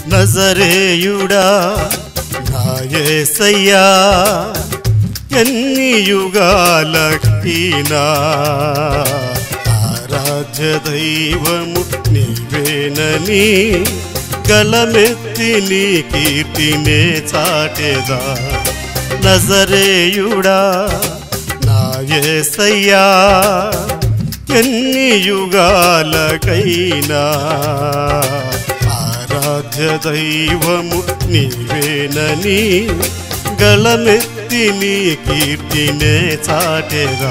నజరేయుడా నాయసయ్యా ఎన్ని యుగాలకీనా ఆరాధ్య దైవము నీవేనని గలమెత్తి నీ కీర్తినే చాటెదా నజరేయుడా నాయసయ్యా ఎన్ని యుగాలకైనా ఆరాధ్య దైవము నీవేనని గళమెత్తి నీ కీర్తినే చాటెరా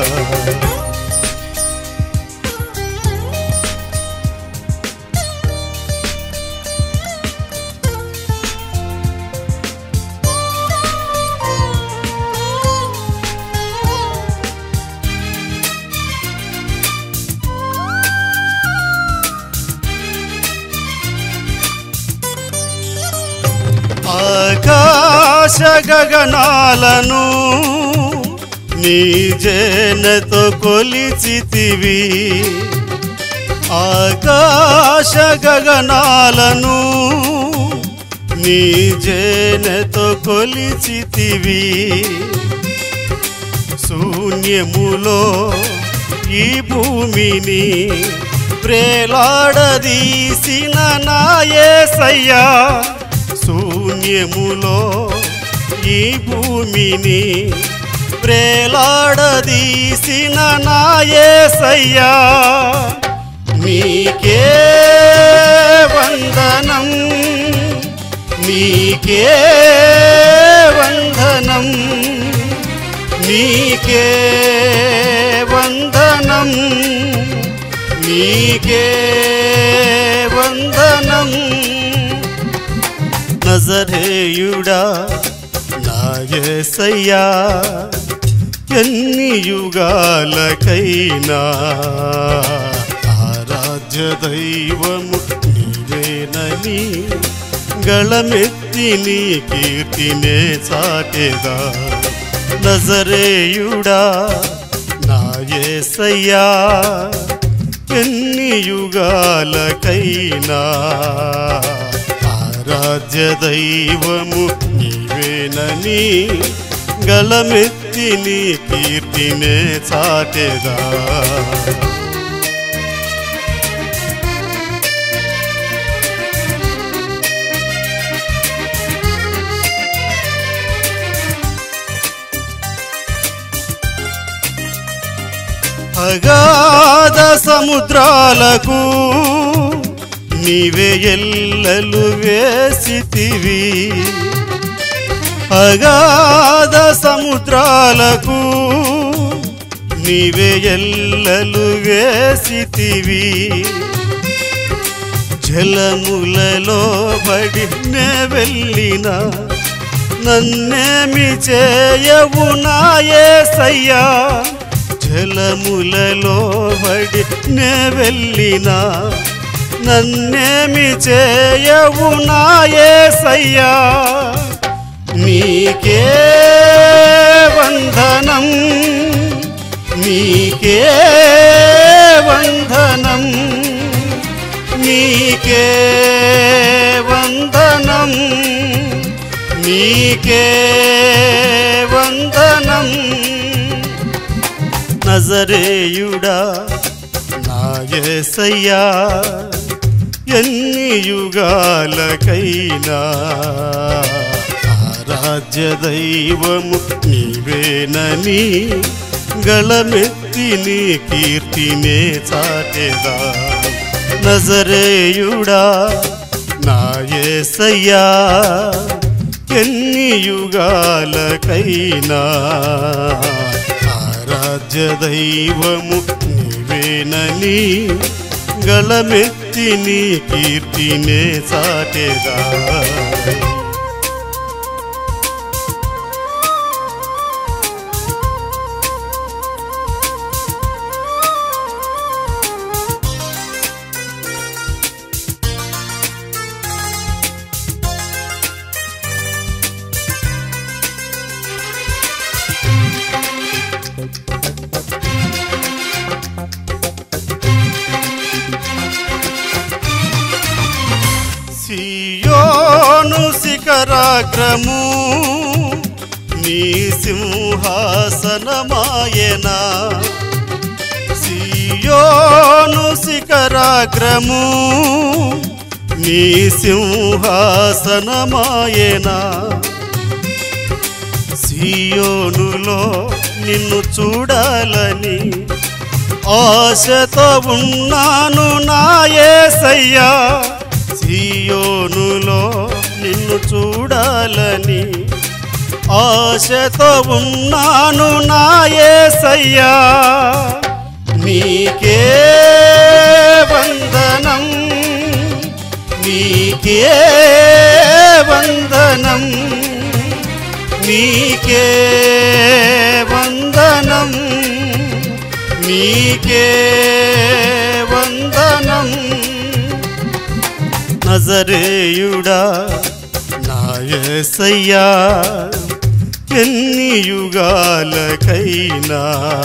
ఆకాశ గగనాలను నీ జనతో కొలిచితివి ఆకాశ గగనాలను నీ జనతో కొలిచితివి శూన్యములో ఈ భూమిని ప్రేలాడదీసిన నాయసయ్యా శూన్యములో ఈ భూమిని ప్రేలాడదీసిన నాయసయ్యా నీకే వందనం నీకే వందనం నీకే వందనం నీకే వందనం నజరేయుడా నాయసయ్యా ఎన్ని యుగాలకైనా ఆరాధ్య దైవము నీవేనని గళమెత్తి నీ కీర్తినే చాటెదా నజరేయుడా నాయసయ్యా ఎన్ని యుగాలకైనా ఆరాధ్య దైవము నీవేనని గళమెత్తి నీ కీర్తినే చాటెదా అగాధ సముద్రాలకు నీవే ఎల్లలు వేసితివి అగాధ సముద్రాలకు నీవే ఎల్లలు వేసితివి జలములలో బడి నే వెళ్ళిన నన్నేమి చేయవు నాయసయ్యా జలములలో బడి నే వెళ్ళినా నన్నేమి చేయవు నాయసయ్యా నీకే వందనం నీకే వందనం నీకే వందనం నీకే వందనం నజరేయుడా నాయసయ్యా ఎన్ని యుగాలకైనా ఆరాధ్య దైవము నీవేనని గళమెత్తి నీ కీర్తినే చాటెదా నజరేయుడా నాయసయ్యా ఎన్ని యుగాలకైనా ఆరాధ్య దైవము నీవేనని గళమెత్తి నీ కీర్తినే చాటెదా సియో శిఖరాగ్రము నీ సింహాసనమాయనా సియోను శిఖరాగ్రము నీ సింహాసనమాయనా సియోనులో నిన్ను చూడాలని ఆశతో ఉన్నాను నా యేసయ్యా సియోనులో నిన్ను చూడాలని ఆశతో ఉన్నాను నా యేసయ్యా నీకే వందనం నీకే వందనం నీకే వందనం నీకే వందనం నజరేయుడా నాయసయ్యా ఎన్ని యుగాలకైనా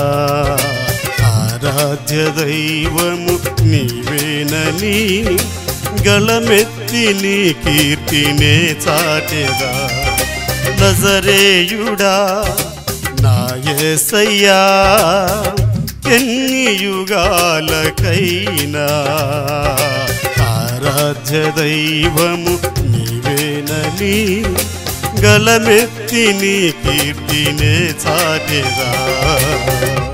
ఆరాధ్య దైవము నీవేనని గళమెత్తి నీ కీర్తినే చాటెదా నజరేయుడా నాయసయ్యా ఎన్ని యుగాలకైనా ఆరాధ్య దైవము నీవేనని గలమెత్తి నీ కీర్తినే చాటెదా